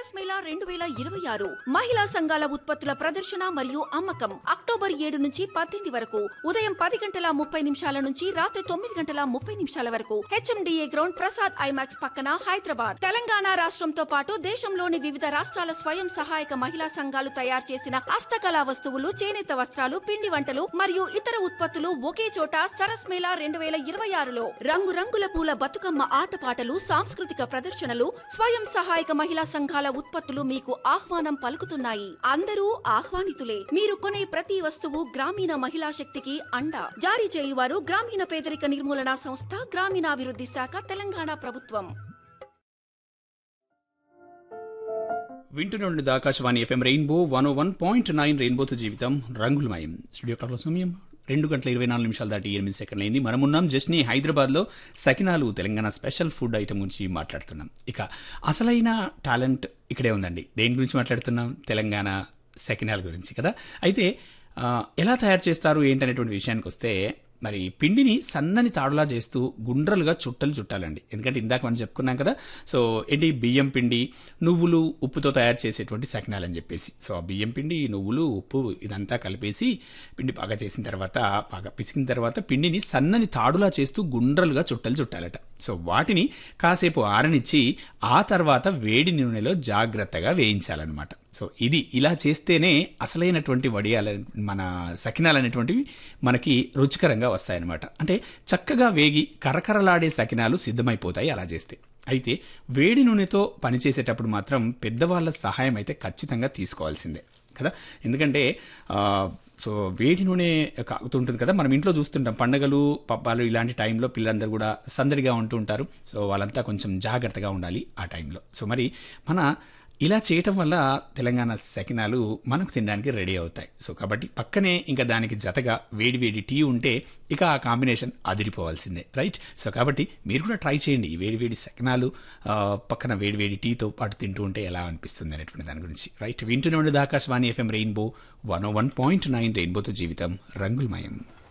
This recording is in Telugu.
సరస్ మేళా రెండు వేల ఇరవై ఆరు మహిళా సంఘాల ఉత్పత్తుల ప్రదర్శన మరియు అమ్మకం అక్టోబర్ ఏడు నుంచి పద్దెనిమిది వరకు ఉదయం పది గంటల ముప్పై నిమిషాల నుంచి రాత్రి తొమ్మిది గంటల ముప్పై నిమిషాల వరకు హెచ్ఎండిఏ గ్రౌండ్ ప్రసాద్ ఐమాక్స్ పక్కన హైదరాబాద్ తెలంగాణ రాష్ట్రంతో పాటు దేశంలోని వివిధ రాష్ట్రాల స్వయం సహాయక మహిళా సంఘాలు తయారు చేసిన హస్తకళా వస్తువులు చేనేత వస్త్రాలు పిండి వంటలు మరియు ఇతర ఉత్పత్తులు ఒకే చోట సరస్ మేళా రెండు వేల ఇరవై ఆరులో రంగురంగుల పూల బతుకమ్మ ఆటపాటలు సాంస్కృతిక ప్రదర్శనలు స్వయం సహాయక మహిళా సంఘాల ఉత్పత్తులు మీకు ఆహ్వానం పలుకుతున్నాయి అందరూ ఆహ్వానితులే మీరు కొనే ప్రతి వస్తువు గ్రామీణ మహిళా శక్తికి అండ జారీ చేయువారు గ్రామీణ పేదరిక నిర్మూలన సంస్థ గ్రామీణాభివృద్ధి శాఖ తెలంగాణ ప్రభుత్వం వింటున్న Akashvani FM rainbow one oh one point nine రెయిన్బోతో జీవితం రంగులమయం స్టూడియో క్లాక్ల సమయం రెండు గంటల ఇరవై నాలుగు నిమిషాలు దాటి ఎనిమిది సెకండ్లు అయింది మనమున్నాం జస్ట్ని హైదరాబాద్లో sakinalu Telangana special food item గురించి మాట్లాడుతున్నాం ఇక అసలైన టాలెంట్ ఇక్కడే ఉందండి దేని గురించి మాట్లాడుతున్నాం తెలంగాణ సకినాల గురించి కదా అయితే ఆ, ఎలా తయారు చేస్తారు ఏంటనేటువంటి విషయానికి వస్తే మరి పిండిని సన్నని తాడులా చేస్తూ గుండ్రలుగా చుట్టలు చుట్టాలండి ఎందుకంటే ఇందాక మనం చెప్పుకున్నాం కదా సో ఏంటి బియ్యం పిండి నువ్వులు ఉప్పుతో తయారు చేసేటువంటి సకినాలు అని చెప్పేసి సో ఆ బియ్యం పిండి నువ్వులు ఉప్పు ఇదంతా కలిపేసి పిండి బాగా చేసిన తర్వాత బాగా పిసికిన తర్వాత పిండిని సన్నని తాడులా చేస్తూ గుండ్రలుగా చుట్టలు చుట్టాలట సో వాటిని కాసేపు ఆరనిచ్చి ఆ తర్వాత వేడి నూనెలో జాగ్రత్తగా వేయించాలన్నమాట సో ఇది ఇలా చేస్తేనే అసలైనటువంటి వడియాల మన సకినాలు అనేటువంటివి మనకి రుచికరంగా వస్తాయన్నమాట అంటే చక్కగా వేగి కరకరలాడే సకినాలు సిద్ధమైపోతాయి అలా చేస్తే అయితే వేడి నూనెతో పనిచేసేటప్పుడు మాత్రం పెద్దవాళ్ళ సహాయం అయితే ఖచ్చితంగా తీసుకోవాల్సిందే కదా ఎందుకంటే ఆ, సో వేడి నూనె కాగుతుంటుంది కదా మనం ఇంట్లో చూస్తుంటాం పండగలు పబ్బాలు ఇలాంటి టైంలో పిల్లలందరూ కూడా సందడిగా ఉంటూ ఉంటారు సో వాళ్ళంతా కొంచెం జాగ్రత్తగా ఉండాలి ఆ టైంలో సో మరి మన ఇలా చేయటం వల్ల తెలంగాణ సకినాలు మనకు తినడానికి రెడీ అవుతాయి సో కాబట్టి పక్కనే ఇంకా దానికి జతగా వేడి వేడి టీ ఉంటే ఇక ఆ కాంబినేషన్ అదిరిపోవాల్సిందే రైట్ సో కాబట్టి మీరు కూడా ట్రై చేయండి ఈ వేడి వేడి సకినాలు ఆ, పక్కన వేడి వేడి టీతో పాటు తింటూ ఉంటే ఎలా అనిపిస్తుంది అనేటువంటి దాని గురించి రైట్ వింటూనే ఉండేది Akashvani FM rainbow one oh one point nine రెయిన్బోతో జీవితం రంగులమయం